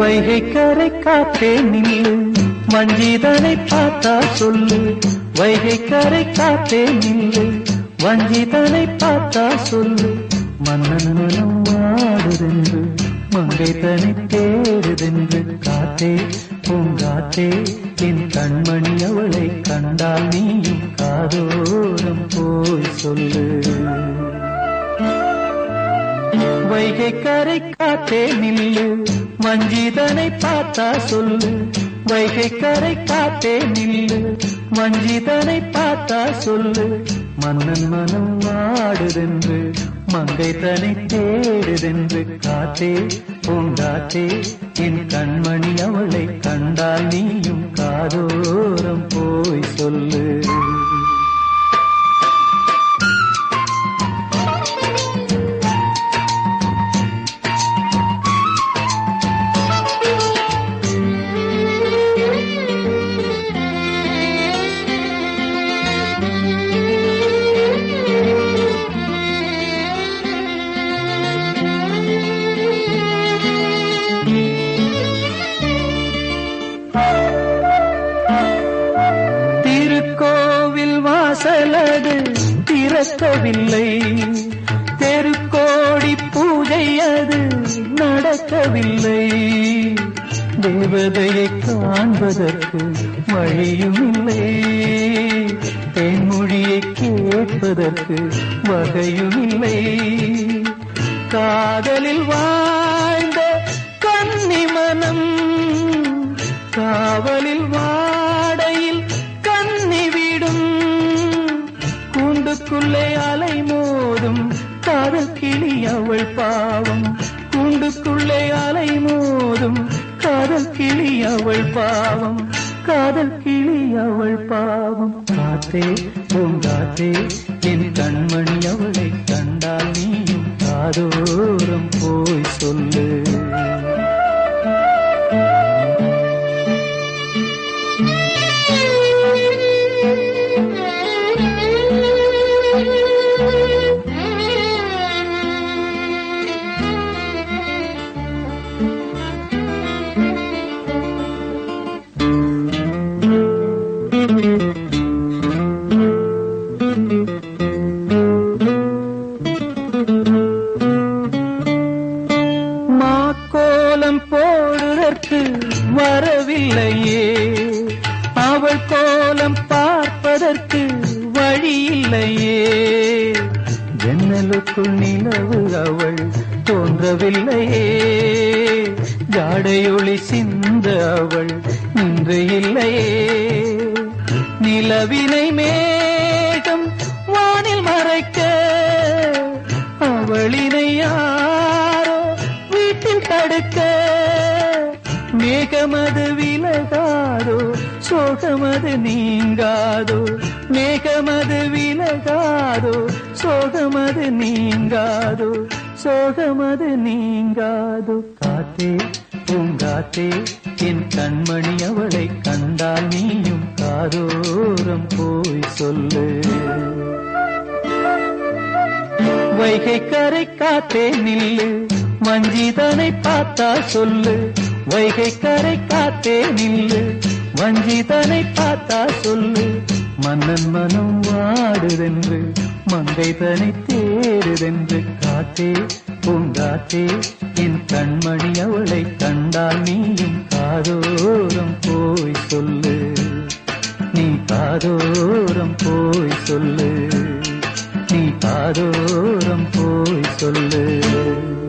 வைகை கரை காத்தே நில்லு வஞ்சிதனை பார்த்தா சொல்லு வைகை கரை காத்தே நில்லு வஞ்சிதனை பார்த்தா சொல்லு மன்னன் மனம் வாடுதென்று மங்கை தனி தேடுதென்று காத்தே பூங்காத்தே என் கண்மணி அவளை கண்டால் நீயும் காதோரம் போய் சொல்லு வைகை கரை காத்தே நில்லு வஞ்சிதனை பார்த்தா சொல்லு வைகை கரை காத்தே நில்லு வஞ்சிதனை பார்த்தா சொல்லு மன்னன் மனம் வாடுதென்று மங்கை தனி தேடுதென்று காத்தே பூங்காத்தே என் கண்மணி அவளை கண்டால் நீயும் காதோரம் போய் சொல்லு திருக்கோவில் வாசலது திறக்கவில்லை தெருக்கோடி பூஜை அது நடக்கவில்லை தேவதையை காண்பதற்கு வழியும் இல்லை தேன்மொழியை கேட்பதற்கு வகையும் இல்லை காதலில் வாழ்ந்த கன்னி மனம் காவலில் வாடையில் கன்னி விடும் கூண்டுக்குள்ளே அலை மோதும் காதல் கிளி அவள் பாவம் கூண்டுக்குள்ளே அலை மோதும் காதல் கிளி அவள் பாவம் காதல் கிளி அவள் பாவம் காத்தே பூங்காத்தே என் கண்மணி அவளை கண்டால் நீயும் காதோரம் போய் சொல்லு மாக்கோலம் போடுதற்கு வரவில்லையே அவள் கோலம் பார்ப்பதற்கு வழி இல்லையே ஜன்னலுக்குள் நிலவு அவள் தோன்றவில்லையே ஜாடையொளி சிந்த அவள் நின்று இல்லையே நிலவினை மேகம் வானில் மறைக்க அவளினை யாரோ வீட்டில் தடுக்க மேகமது விலகாதோ சோகமது நீங்காதோ மேகமது விலகாதோ சோகமது நீங்காதோ சோகமது நீங்காதோ காத்தே பூங்காத்தே என் கண்மணி அவளை கண்டால் நீயும் காதோரம் போய் சொல்லு வைகை கரை காத்தே நில்லு வஞ்சிதனை பார்த்தா சொல்லு வைகை கரை காத்தே நில்லு வஞ்சிதனை பார்த்தா சொல்லு மன்னன் மனம் வாடுதென்று மங்கை தனி தேடுதென்று காத்தே பூங்காத்தே என் கண்மணி அவளை கண்டால் நீயும் காதோரம் போய் சொல்லு நீ காதோரம் போய் சொல்லு நீ காதோரம் போய் சொல்லு